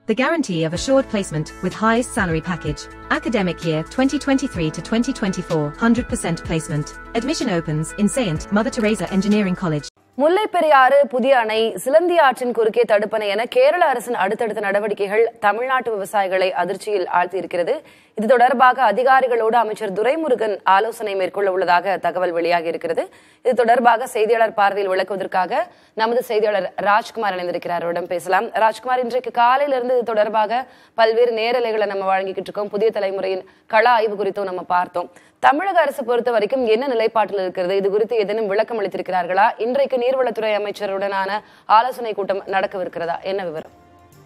The guarantee of assured placement with highest salary package. Academic year 2023 to 2024, 100% placement. Admission opens in Saint Mother Teresa Engineering College. முல்லை பெரியாறு புதிய அணை சிலந்தி ஆற்றின் குறுக்கே தடுப்பணை என கேரள அரசின் அடுத்தடுத்த நடவடிக்கைகள் தமிழ்நாட்டு விவசாயிகளை அதிர்ச்சியில் ஆழ்த்தியிருக்கிறது இது தொடர்பாக அதிகாரிகளோடு அமைச்சர் துரைமுருகன் ஆலோசனை மேற்கொள்ள உள்ளதாக தகவல் வெளியாகி இருக்கிறது இது தொடர்பாக செய்தியாளர் பார்வையில் விளக்குவதற்காக நமது செய்தியாளர் ராஜ்குமார் இணைந்திருக்கிறார் அவரிடம் பேசலாம் ராஜ்குமார் இன்றைக்கு காலையிலிருந்து இது தொடர்பாக பல்வேறு நேரலைகளை நம்ம வழங்கிக்கிட்டு இருக்கோம் புதிய தலைமுறையின் கள ஆய்வு குறித்தும் நம்ம பார்த்தோம் தமிழக அரசு பொறுத்த வரைக்கும் என்ன நிலைப்பாட்டில் இருக்கிறது இது குறித்து ஏதேனும் விளக்கம் அளித்திருக்கிறார்களா இன்றைக்கு நீர்வளத்துறை அமைச்சருடனான ஆலோசனை கூட்டம் நடக்கவிருக்கிறதா என்ன விவரம்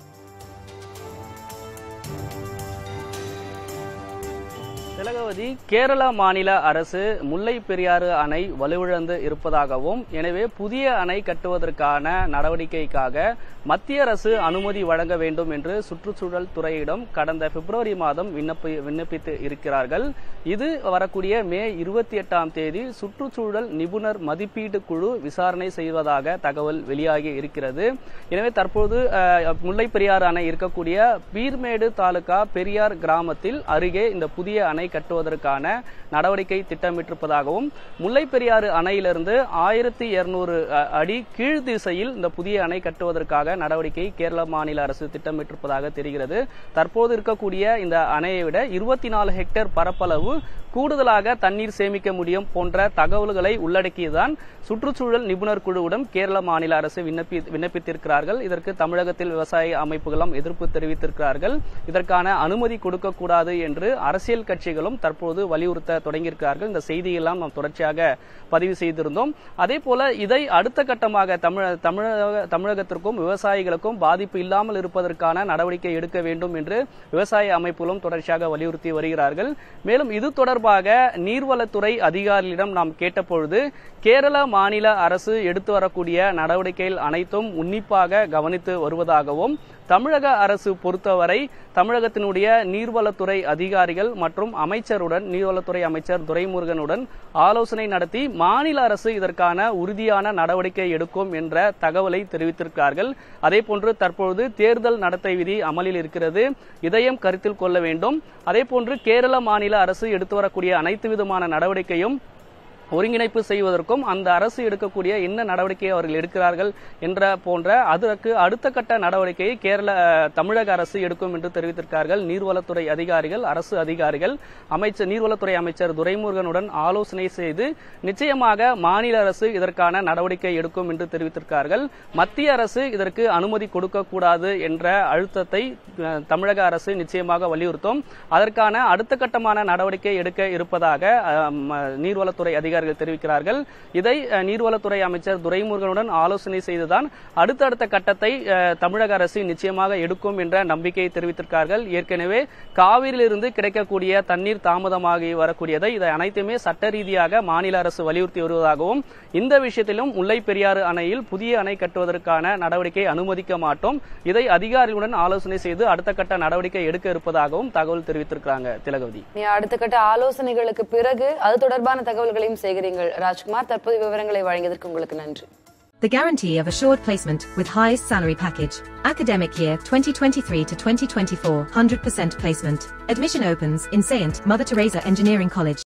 திலகவதி கேரள மாநில அரசு முல்லை பெரியாறு அணை வலுவிழந்து இருப்பதாகவும் எனவே புதிய அணை கட்டுவதற்கான நடவடிக்கைக்காக மத்திய அரசு அனுமதி வழங்க வேண்டும் என்று சுற்றுச்சூழல் துறையிடம் கடந்த பிப்ரவரி மாதம் விண்ணப்பி விண்ணப்பித்து இருக்கிறார்கள் இது வரக்கூடிய மே இருபத்தி எட்டாம் தேதி சுற்றுச்சூழல் நிபுணர் மதிப்பீட்டு குழு விசாரணை செய்வதாக தகவல் வெளியாகி இருக்கிறது எனவே தற்போது அஹ், முல்லை பெரியாறு அணை இருக்கக்கூடிய பீர்மேடு தாலுகா பெரியார் கிராமத்தில் அருகே இந்த புதிய அணை கட்டுவதற்கான நடவடிக்கை திட்டமிட்டிருப்பதாகவும் முல்லை பெரியாறு அணையிலிருந்து ஆயிரத்தி இருநூறு அடி கீழ் திசையில் இந்த புதிய அணை கட்டுவதற்காக நடவடிக்கை கேரள மாநில அரசு திட்டமிட்டிருப்பதாக தெரிகிறது தற்போது இருக்கக்கூடிய இந்த அணையை விட இருபத்தி நாலு ஹெக்டேர் பரப்பளவு கூடுதலாக தண்ணீர் சேமிக்க முடியும் போன்ற தகவல்களை உள்ளடக்கியதான் சுற்றுச்சூழல் நிபுணர் குழுவிடம் கேரள மாநில அரசு விண்ணப்பி விண்ணப்பித்திருக்கிறார்கள் இதற்கு தமிழகத்தில் விவசாய அமைப்புகளும் எதிர்ப்பு தெரிவித்திருக்கிறார்கள் இதற்கான அனுமதி கொடுக்கக்கூடாது என்று அரசியல் கட்சிகளும் தற்போது வலியுறுத்த தொடங்கியிருக்கிறார்கள் இந்த செய்தியெல்லாம் நாம் தொடர்ச்சியாக பதிவு செய்திருந்தோம் அதே போல இதை அடுத்த கட்டமாக தமிழ தமிழக தமிழகத்திற்கும் விவசாயிகளுக்கும் பாதிப்பு இல்லாமல் இருப்பதற்கான நடவடிக்கை எடுக்க வேண்டும் என்று விவசாய அமைப்புகளும் தொடர்ச்சியாக வலியுறுத்தி வருகிறார்கள் மேலும் இது தொடர்பாக நீர்வளத்துறை அதிகாரிகளிடம் நாம் கேட்டபொழுது கேரள மாநில அரசு எடுத்து வரக்கூடிய நடவடிக்கைகள் அனைத்தும் உன்னிப்பாக கவனித்து வருவதாகவும் தமிழக அரசு பொறுத்தவரை தமிழகத்தினுடைய நீர்வளத்துறை அதிகாரிகள் மற்றும் அமைச்சருடன் நீர்வளத்துறை அமைச்சர் துரைமுருகனுடன் ஆலோசனை நடத்தி மாநில அரசு இதற்கான உறுதியான நடவடிக்கை எடுக்கும் என்ற தகவலை தெரிவித்திருக்கிறார்கள் அதே போன்று தற்பொழுது தேர்தல் நடத்தை விதி அமலில் இருக்கிறது இதையும் கருத்தில் கொள்ள வேண்டும் அதே போன்று கேரள மாநில அரசு எடுத்து வரக்கூடிய அனைத்து விதமான நடவடிக்கையும் ஒருங்கிணைப்பு செய்வதற்கும் அந்த அரசு எடுக்கக்கூடிய என்ன நடவடிக்கையை அவர்கள் எடுக்கிறார்கள் என்ற போன்ற அதற்கு அடுத்த கட்ட நடவடிக்கையை கேரள தமிழக அரசு எடுக்கும் என்று தெரிவித்திருக்கிறார்கள் நீர்வளத்துறை அதிகாரிகள் அரசு அதிகாரிகள் அமைச்சர் நீர்வளத்துறை அமைச்சர் துரைமுருகனுடன் ஆலோசனை செய்து நிச்சயமாக மாநில அரசு இதற்கான நடவடிக்கை எடுக்கும் என்று தெரிவித்திருக்கிறார்கள் மத்திய அரசு இதற்கு அனுமதி கொடுக்கக்கூடாது என்ற அழுத்தத்தை அஹ், தமிழக அரசு நிச்சயமாக வலியுறுத்தும் அதற்கான அடுத்த கட்டமான நடவடிக்கை எடுக்க இருப்பதாக அஹ், ம- நீர்வளத்துறை அதிகாரிகள் தெரிவிக்கிறார்கள் இதை அஹ், நீர்வளத்துறை அமைச்சர் துரைமுருகனுடன் ஆலோசனை செய்துதான் அடுத்தடுத்த கட்டத்தை அஹ், தமிழக அரசு நிச்சயமாக எடுக்கும் என்ற நம்பிக்கையை தெரிவித்திருக்கிறார்கள் ஏற்கனவே காவிரியிலிருந்து கிடைக்கக்கூடிய தண்ணீர் தாமதமாகி வரக்கூடியதை இதை அனைத்துமே சட்ட ரீதியாக மாநில அரசு வலியுறுத்தி வருவதாகவும் இந்த விஷயத்திலும் முல்லை பெரியாறு அணையில் புதிய அணை கட்டுவதற்கான நடவடிக்கை அனுமதிக்க மாட்டோம் இதை அதிகாரிகளுடன் ஆலோசனை செய்து அடுத்த கட்ட நடவடிக்கை எடுக்க இருப்பதாகவும் தகவல் தெரிவித்திருக்கிறாங்க திலகவதி நீ அடுத்த கட்ட ஆலோசனைகளுக்கு பிறகு அது தொடர்பான தகவல்களையும் சேகரிங்கள் ராஜ்குமார் தற்போது விவரங்களை வழங்கியதற்கு உங்களுக்கு நன்றி The guarantee of assured placement with highest salary package. Academic year 2023 to 2024, 100% placement. Admission opens in Saint Mother Teresa Engineering College.